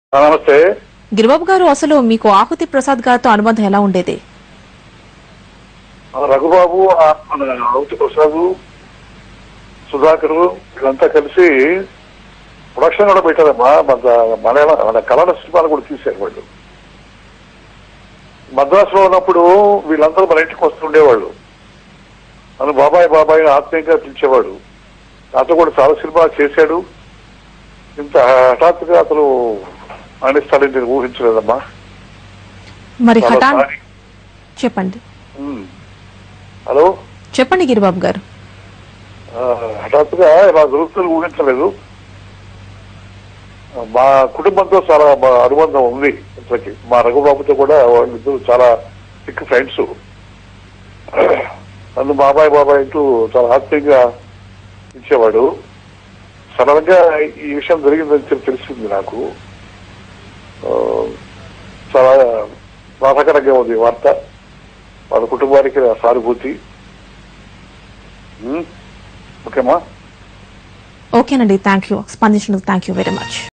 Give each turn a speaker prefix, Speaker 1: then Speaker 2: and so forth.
Speaker 1: ఆ, నమస్తే
Speaker 2: గిరిబాబు గారు అసలు మీకు ఆహుతి ప్రసాద్ గారితో అనుబంధం ఎలా ఉండేది
Speaker 1: ఆ, రఘుబాబు ఆ, మన అవుతి ప్రసాద్ సుధాకర్ వీళ్ళంతా కలిసి ప్రొడక్షన్ కూడా పెట్టారమ్మా మన మలయాళ మన కన్నడ సినిమాలు కూడా తీశారు వాళ్ళు మద్రాసులో ఉన్నప్పుడు వీళ్ళందరూ మన ఇంటికి వస్తుండేవాళ్ళు నన్ను బాబాయ్ బాబాయ్ అని ఆత్మీయంగా పిలిచేవాడు నాతో కూడా చాలా సినిమాలు చేశాడు ఇంత హఠాత్తుగా అతను మరణిస్తాడని నేను ఊహించలేదమ్మా
Speaker 2: మరి
Speaker 1: చాలా
Speaker 2: హఠాన్
Speaker 1: సారీ.
Speaker 2: చెప్పండి
Speaker 1: ఉమ్. హలో
Speaker 2: చెప్పండి గిరిబాబు గారు
Speaker 1: ఆ, హఠాత్తుగా ఇలా జరుగుతుంది ఊహించలేదు ఆ, మా కుటుంబంతో చాలా మా అనుబంధం ఉంది ఇంతకి మా రఘుబాబుతో కూడా వాళ్ళిద్దరు చాలా థిక్ ఫ్రెండ్స్ నన్ను బాబాయ్ బాబాయ్ అంటూ చాలా ఆత్మీయంగా ఇచ్చేవాడు సడన్ గా ఈ విషయం జరిగిందని చెప్పి తెలిసింది నాకు ఆ, చాలా బాధాకరంగా ఉంది ఈ వార్త వాళ్ళ కుటుంబానికి నా సానుభూతి ఉమ్. ఓకేమా
Speaker 2: ఓకేనండి థ్యాంక్ యూ స్పందించినందుకు థ్యాంక్ యూ వెరీ మచ్